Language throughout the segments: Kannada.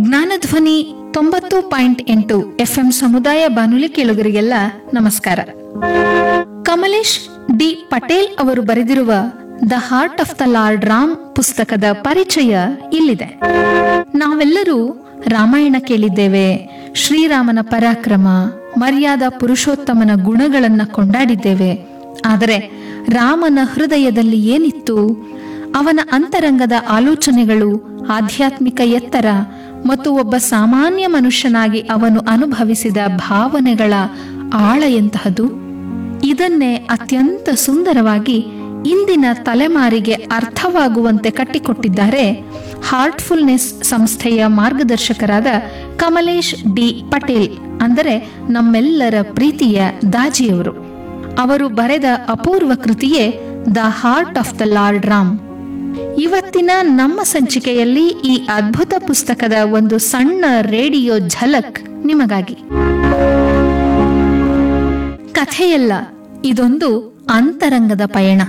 ಜ್ಞಾನಧ್ವನಿ ತೊಂಬತ್ತು ಪಾಯಿಂಟ್ ಎಂಟು ಎಫ್ಎಂ ಸಮುದಾಯ ಬಾನುಲಿ ಕೇಳುಗರಿಗೆಲ್ಲ ನಮಸ್ಕಾರ ಕಮಲೇಶ್ ಡಿ ಪಟೇಲ್ ಅವರು ಬರೆದಿರುವ the heart of the lord Ram ಪುಸ್ತಕದ ಪರಿಚಯ ಇಲ್ಲಿದೆ ನಾವೆಲ್ಲರೂ ರಾಮಾಯಣ ಕೇಳಿದ್ದೇವೆ ಶ್ರೀರಾಮನ ಪರಾಕ್ರಮ ಮರ್ಯಾದಾ ಪುರುಷೋತ್ತಮನ ಗುಣಗಳನ್ನ ಕೊಂಡಾಡಿದ್ದೇವೆ ಆದರೆ ರಾಮನ ಹೃದಯದಲ್ಲಿ ಏನಿತ್ತು ಅವನ ಅಂತರಂಗದ ಆಲೋಚನೆಗಳು ಆಧ್ಯಾತ್ಮಿಕ ಎತ್ತರ ಮತ್ತು ಒಬ್ಬ ಸಾಮಾನ್ಯ ಮನುಷ್ಯನಾಗಿ ಅವನು ಅನುಭವಿಸಿದ ಭಾವನೆಗಳ ಆಳ ಎಂತಹದು ಇದನ್ನೇ ಅತ್ಯಂತ ಸುಂದರವಾಗಿ ಇಂದಿನ ತಲೆಮಾರಿಗೆ ಅರ್ಥವಾಗುವಂತೆ ಕಟ್ಟಿಕೊಟ್ಟಿದ್ದಾರೆ ಹಾರ್ಟ್ಫುಲ್ನೆಸ್ ಸಂಸ್ಥೆಯ ಮಾರ್ಗದರ್ಶಕರಾದ ಕಮಲೇಶ್ ಡಿ ಪಟೇಲ್ ಅಂದರೆ ನಮ್ಮೆಲ್ಲರ ಪ್ರೀತಿಯ ದಾಜಿಯವರು ಅವರು ಬರೆದ ಅಪೂರ್ವ ಕೃತಿಯೇ the heart of the lord Ram ಇವತ್ತಿನ ನಮ್ಮ ಸಂಚಿಕೆಯಲ್ಲಿ ಈ ಅದ್ಭುತ ಪುಸ್ತಕದ ಒಂದು ಸಣ್ಣ ರೇಡಿಯೋ ಝಲಕ್ ನಿಮಗಾಗಿ ಕಥೆಯಲ್ಲ ಇದೊಂದು ಅಂತರಂಗದ ಪಯಣ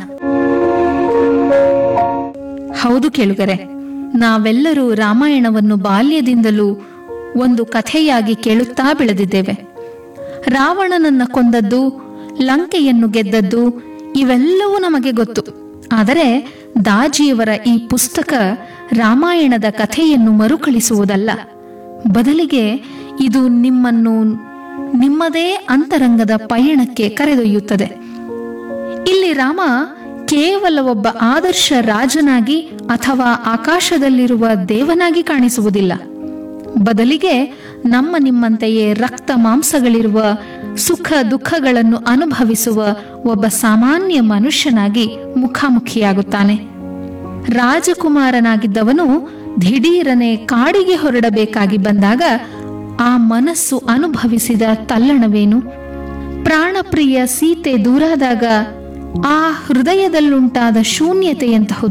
ಹೌದು ಕೇಳುಗರೆ ನಾವೆಲ್ಲರೂ ರಾಮಾಯಣವನ್ನು ಬಾಲ್ಯದಿಂದಲೂ ಒಂದು ಕಥೆಯಾಗಿ ಕೇಳುತ್ತಾ ಬೆಳೆದಿದ್ದೇವೆ ರಾವಣನನ್ನ ಕೊಂದದ್ದು ಲಂಕೆಯನ್ನು ಗೆದ್ದದ್ದು ಇವೆಲ್ಲವೂ ನಮಗೆ ಗೊತ್ತು ಆದರೆ ದಾಜಿಯವರ ಈ ಪುಸ್ತಕ ರಾಮಾಯಣದ ಕಥೆಯನ್ನು ಮರುಕಳಿಸುವುದಲ್ಲ ಬದಲಿಗೆ ಇದು ನಿಮ್ಮನ್ನು ನಿಮ್ಮದೇ ಅಂತರಂಗದ ಪಯಣಕ್ಕೆ ಕರೆದೊಯ್ಯುತ್ತದೆ ಇಲ್ಲಿ ರಾಮ ಕೇವಲ ಒಬ್ಬ ಆದರ್ಶ ರಾಜನಾಗಿ ಅಥವಾ ಆಕಾಶದಲ್ಲಿರುವ ದೇವನಾಗಿ ಕಾಣಿಸುವುದಿಲ್ಲ ಬದಲಿಗೆ ನಮ್ಮ ನಿಮ್ಮಂತೆಯೇ ರಕ್ತ ಮಾಂಸಗಳಿರುವ ಸುಖ ದುಃಖಗಳನ್ನು ಅನುಭವಿಸುವ ಒಬ್ಬ ಸಾಮಾನ್ಯ ಮನುಷ್ಯನಾಗಿ ಮುಖಾಮುಖಿಯಾಗುತ್ತಾನೆ ರಾಜಕುಮಾರನಾಗಿದ್ದವನು ದಿಢೀರನೆ ಕಾಡಿಗೆ ಹೊರಡಬೇಕಾಗಿ ಬಂದಾಗ ಆ ಮನಸ್ಸು ಅನುಭವಿಸಿದ ತಲ್ಲಣವೇನು ಪ್ರಾಣಪ್ರಿಯ ಸೀತೆ ದೂರಾದಾಗ ಆ ಹೃದಯದಲ್ಲುಂಟಾದ ಶೂನ್ಯತೆಯಂತಹುದು